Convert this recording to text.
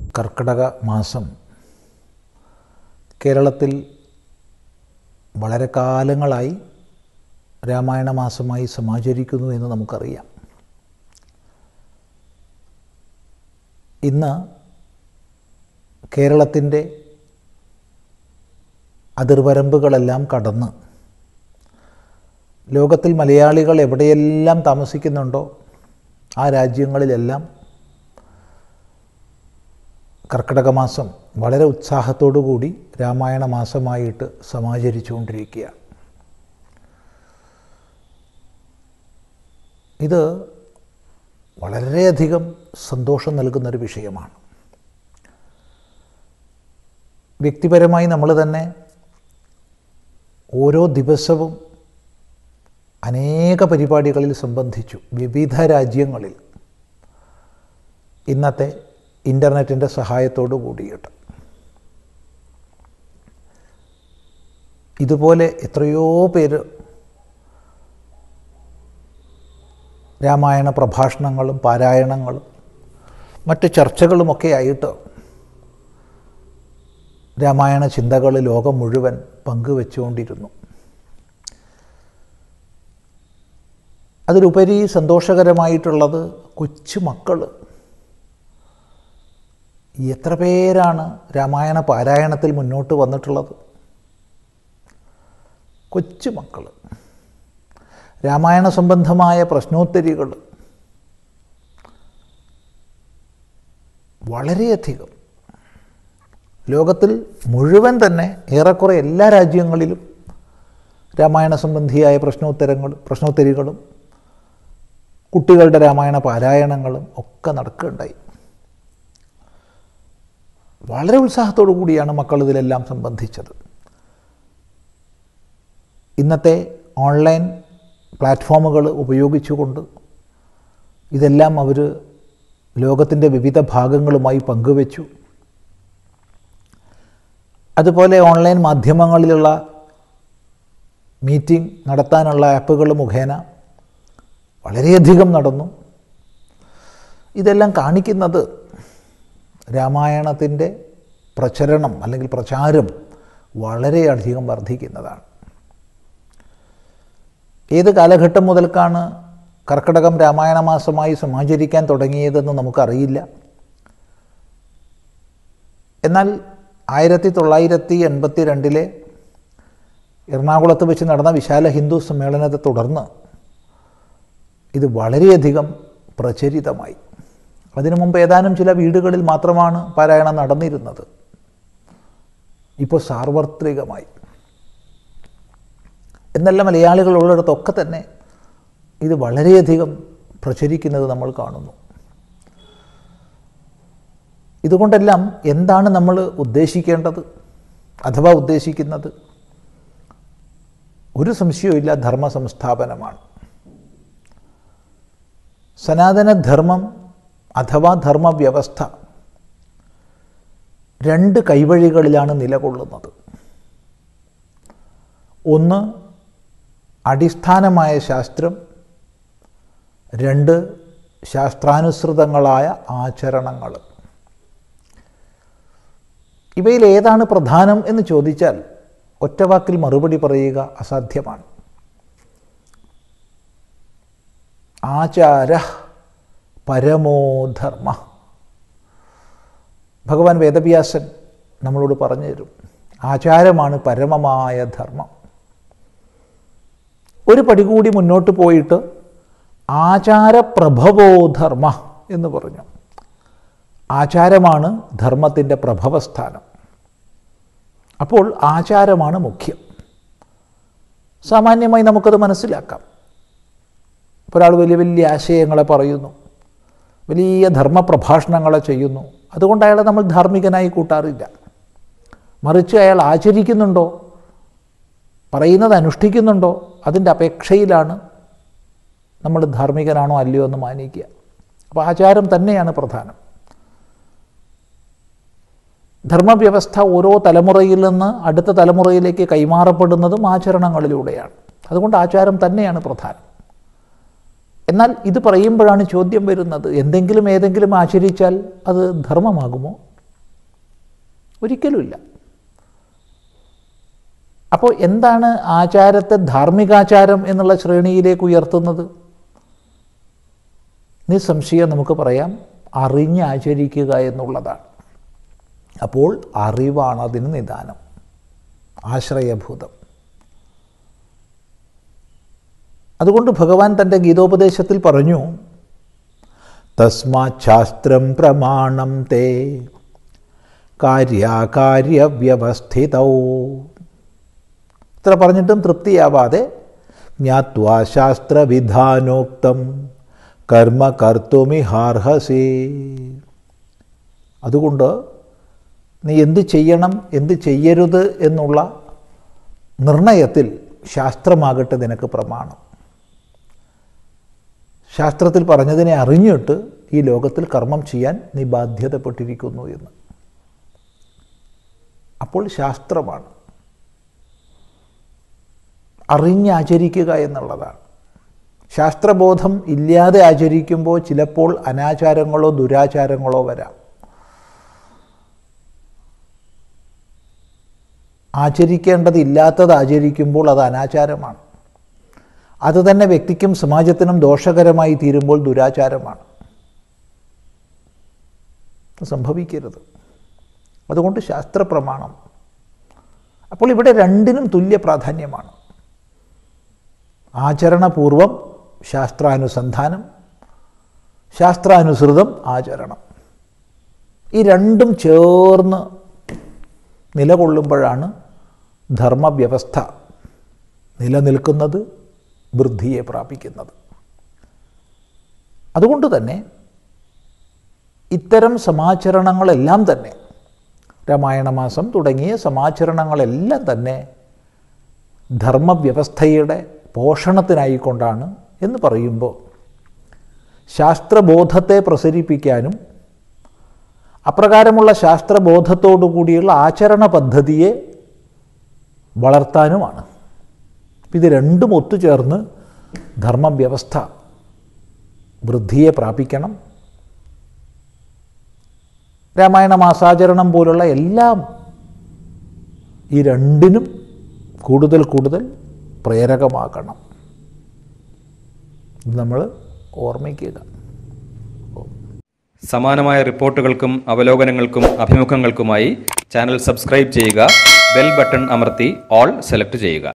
കർക്കിടക മാസം കേരളത്തിൽ വളരെ കാലങ്ങളായി രാമായണ മാസമായി സമാചരിക്കുന്നു എന്ന് നമുക്കറിയാം ഇന്ന് കേരളത്തിൻ്റെ അതിർവരമ്പുകളെല്ലാം കടന്ന് ലോകത്തിൽ മലയാളികൾ എവിടെയെല്ലാം താമസിക്കുന്നുണ്ടോ ആ രാജ്യങ്ങളിലെല്ലാം കർക്കിടക മാസം വളരെ ഉത്സാഹത്തോടു കൂടി രാമായണ മാസമായിട്ട് സമാചരിച്ചുകൊണ്ടിരിക്കുകയാണ് ഇത് വളരെയധികം സന്തോഷം നൽകുന്നൊരു വിഷയമാണ് വ്യക്തിപരമായി നമ്മൾ തന്നെ ഓരോ ദിവസവും അനേക പരിപാടികളിൽ സംബന്ധിച്ചു വിവിധ രാജ്യങ്ങളിൽ ഇന്നത്തെ ഇൻ്റർനെറ്റിൻ്റെ സഹായത്തോടു കൂടിയിട്ട് ഇതുപോലെ എത്രയോ പേര് രാമായണ പ്രഭാഷണങ്ങളും പാരായണങ്ങളും മറ്റ് ചർച്ചകളുമൊക്കെ ആയിട്ട് രാമായണ ചിന്തകൾ ലോകം മുഴുവൻ പങ്കുവെച്ചുകൊണ്ടിരുന്നു അതിലുപരി സന്തോഷകരമായിട്ടുള്ളത് കൊച്ചു മക്കൾ എത്ര പേരാണ് രാമായണ പാരായണത്തിൽ മുന്നോട്ട് വന്നിട്ടുള്ളത് കൊച്ചു മക്കൾ രാമായണ സംബന്ധമായ പ്രശ്നോത്തരികൾ വളരെയധികം ലോകത്തിൽ മുഴുവൻ തന്നെ ഏറെക്കുറെ എല്ലാ രാജ്യങ്ങളിലും രാമായണ സംബന്ധിയായ പ്രശ്നോത്തരങ്ങൾ പ്രശ്നോത്തരികളും കുട്ടികളുടെ രാമായണ പാരായണങ്ങളും ഒക്കെ നടക്കുകയുണ്ടായി വളരെ ഉത്സാഹത്തോടു കൂടിയാണ് മക്കൾ ഇതിലെല്ലാം സംബന്ധിച്ചത് ഇന്നത്തെ ഓൺലൈൻ പ്ലാറ്റ്ഫോമുകൾ ഉപയോഗിച്ചുകൊണ്ട് ഇതെല്ലാം അവർ ലോകത്തിൻ്റെ വിവിധ ഭാഗങ്ങളുമായി പങ്കുവച്ചു അതുപോലെ ഓൺലൈൻ മാധ്യമങ്ങളിലുള്ള മീറ്റിംഗ് നടത്താനുള്ള ആപ്പുകൾ മുഖേന വളരെയധികം നടന്നു ഇതെല്ലാം കാണിക്കുന്നത് രാമായണത്തിൻ്റെ പ്രചരണം അല്ലെങ്കിൽ പ്രചാരം വളരെയധികം വർദ്ധിക്കുന്നതാണ് ഏത് കാലഘട്ടം മുതൽക്കാണ് കർക്കിടകം രാമായണ മാസമായി സമാചരിക്കാൻ തുടങ്ങിയതെന്ന് നമുക്കറിയില്ല എന്നാൽ ആയിരത്തി തൊള്ളായിരത്തി എൺപത്തി രണ്ടിലെ എറണാകുളത്ത് വെച്ച് നടന്ന വിശാല ഹിന്ദു സമ്മേളനത്തെ തുടർന്ന് ഇത് വളരെയധികം പ്രചരിതമായി അതിനു മുമ്പ് ഏതാനും ചില വീടുകളിൽ മാത്രമാണ് പാരായണം നടന്നിരുന്നത് ഇപ്പോൾ സാർവത്രികമായി എന്നല്ല മലയാളികൾ ഉള്ളിടത്തൊക്കെ തന്നെ ഇത് വളരെയധികം പ്രചരിക്കുന്നത് നമ്മൾ കാണുന്നു ഇതുകൊണ്ടെല്ലാം എന്താണ് നമ്മൾ ഉദ്ദേശിക്കേണ്ടത് അഥവാ ഉദ്ദേശിക്കുന്നത് ഒരു സംശയവുമില്ല ധർമ്മ സംസ്ഥാപനമാണ് സനാതനധർമ്മം അഥവാ ധർമ്മവ്യവസ്ഥ രണ്ട് കൈവഴികളിലാണ് നിലകൊള്ളുന്നത് ഒന്ന് അടിസ്ഥാനമായ ശാസ്ത്രം രണ്ട് ശാസ്ത്രാനുസൃതങ്ങളായ ആചരണങ്ങൾ ഇവയിൽ ഏതാണ് പ്രധാനം എന്ന് ചോദിച്ചാൽ ഒറ്റവാക്കിൽ മറുപടി പറയുക അസാധ്യമാണ് ആചാര പരമോധർമ്മ ഭഗവാൻ വേദവ്യാസൻ നമ്മളോട് പറഞ്ഞു തരും ആചാരമാണ് പരമമായ ധർമ്മം ഒരു പടി കൂടി മുന്നോട്ട് പോയിട്ട് ആചാരപ്രഭവോധർമ്മ എന്ന് പറഞ്ഞു ആചാരമാണ് ധർമ്മത്തിൻ്റെ പ്രഭവസ്ഥാനം അപ്പോൾ ആചാരമാണ് മുഖ്യം സാമാന്യമായി നമുക്കത് മനസ്സിലാക്കാം ഒരാൾ വലിയ വലിയ ആശയങ്ങളെ പറയുന്നു വലിയ ധർമ്മപ്രഭാഷണങ്ങളെ ചെയ്യുന്നു അതുകൊണ്ട് അയാളെ നമ്മൾ ധാർമ്മികനായി കൂട്ടാറില്ല മറിച്ച് അയാൾ ആചരിക്കുന്നുണ്ടോ പറയുന്നത് അനുഷ്ഠിക്കുന്നുണ്ടോ അതിൻ്റെ അപേക്ഷയിലാണ് നമ്മൾ ധാർമ്മികനാണോ അല്ലയോ എന്ന് മാനിക്കുക അപ്പോൾ ആചാരം തന്നെയാണ് പ്രധാനം ധർമ്മവ്യവസ്ഥ ഓരോ തലമുറയിൽ നിന്ന് അടുത്ത തലമുറയിലേക്ക് കൈമാറപ്പെടുന്നതും ആചരണങ്ങളിലൂടെയാണ് അതുകൊണ്ട് ആചാരം തന്നെയാണ് പ്രധാനം എന്നാൽ ഇത് പറയുമ്പോഴാണ് ചോദ്യം വരുന്നത് എന്തെങ്കിലും ഏതെങ്കിലും ആചരിച്ചാൽ അത് ധർമ്മമാകുമോ ഒരിക്കലുമില്ല അപ്പോൾ എന്താണ് ആചാരത്തെ ധാർമ്മികാചാരം എന്നുള്ള ശ്രേണിയിലേക്ക് ഉയർത്തുന്നത് നിസ്സംശയം നമുക്ക് പറയാം അറിഞ്ഞ് ആചരിക്കുക എന്നുള്ളതാണ് അപ്പോൾ അറിവാണ് അതിന് നിദാനം ആശ്രയഭൂതം അതുകൊണ്ട് ഭഗവാൻ തൻ്റെ ഗീതോപദേശത്തിൽ പറഞ്ഞു തസ്മാത് ശാസ്ത്രം പ്രമാണം തേ കാര്യകാര്യവ്യവസ്ഥിതൗ ഇത്ര പറഞ്ഞിട്ടും തൃപ്തിയാവാതെ ജ്ഞാത്വാ ശാസ്ത്രവിധാനോക്തം കർമ്മ കർത്തുമിഹാർഹസേ അതുകൊണ്ട് നീ എന്ത് ചെയ്യണം എന്ത് ചെയ്യരുത് എന്നുള്ള നിർണയത്തിൽ ശാസ്ത്രമാകട്ടെ നിനക്ക് പ്രമാണം ശാസ്ത്രത്തിൽ പറഞ്ഞതിനെ അറിഞ്ഞിട്ട് ഈ ലോകത്തിൽ കർമ്മം ചെയ്യാൻ നീ ബാധ്യതപ്പെട്ടിരിക്കുന്നു എന്ന് അപ്പോൾ ശാസ്ത്രമാണ് അറിഞ്ഞാചരിക്കുക എന്നുള്ളതാണ് ശാസ്ത്രബോധം ഇല്ലാതെ ആചരിക്കുമ്പോൾ ചിലപ്പോൾ അനാചാരങ്ങളോ ദുരാചാരങ്ങളോ വരാം ആചരിക്കേണ്ടതില്ലാത്തത് ആചരിക്കുമ്പോൾ അത് അനാചാരമാണ് അത് തന്നെ വ്യക്തിക്കും സമാജത്തിനും ദോഷകരമായി തീരുമ്പോൾ ദുരാചാരമാണ് സംഭവിക്കരുത് അതുകൊണ്ട് ശാസ്ത്രപ്രമാണം അപ്പോൾ ഇവിടെ രണ്ടിനും തുല്യ പ്രാധാന്യമാണ് ആചരണപൂർവം ശാസ്ത്രാനുസന്ധാനം ശാസ്ത്രാനുസൃതം ആചരണം ഈ രണ്ടും ചേർന്ന് നിലകൊള്ളുമ്പോഴാണ് ധർമ്മവ്യവസ്ഥ നിലനിൽക്കുന്നത് വൃദ്ധിയെ പ്രാപിക്കുന്നത് അതുകൊണ്ട് തന്നെ ഇത്തരം സമാചരണങ്ങളെല്ലാം തന്നെ രാമായണമാസം തുടങ്ങിയ സമാചരണങ്ങളെല്ലാം തന്നെ ധർമ്മവ്യവസ്ഥയുടെ പോഷണത്തിനായിക്കൊണ്ടാണ് എന്ന് പറയുമ്പോൾ ശാസ്ത്രബോധത്തെ പ്രസരിപ്പിക്കാനും അപ്രകാരമുള്ള ശാസ്ത്രബോധത്തോടു കൂടിയുള്ള ആചരണ പദ്ധതിയെ വളർത്താനുമാണ് ഇത് രണ്ടും ഒത്തുചേർന്ന് ധർമ്മവ്യവസ്ഥ വൃദ്ധിയെ പ്രാപിക്കണം രാമായണ മാസാചരണം പോലുള്ള എല്ലാം ഈ രണ്ടിനും കൂടുതൽ കൂടുതൽ പ്രേരകമാക്കണം ഇത് നമ്മൾ ഓർമ്മിക്കുക സമാനമായ റിപ്പോർട്ടുകൾക്കും അവലോകനങ്ങൾക്കും അഭിമുഖങ്ങൾക്കുമായി ചാനൽ സബ്സ്ക്രൈബ് ചെയ്യുക ബെൽ ബട്ടൺ അമർത്തി ഓൾ സെലക്ട് ചെയ്യുക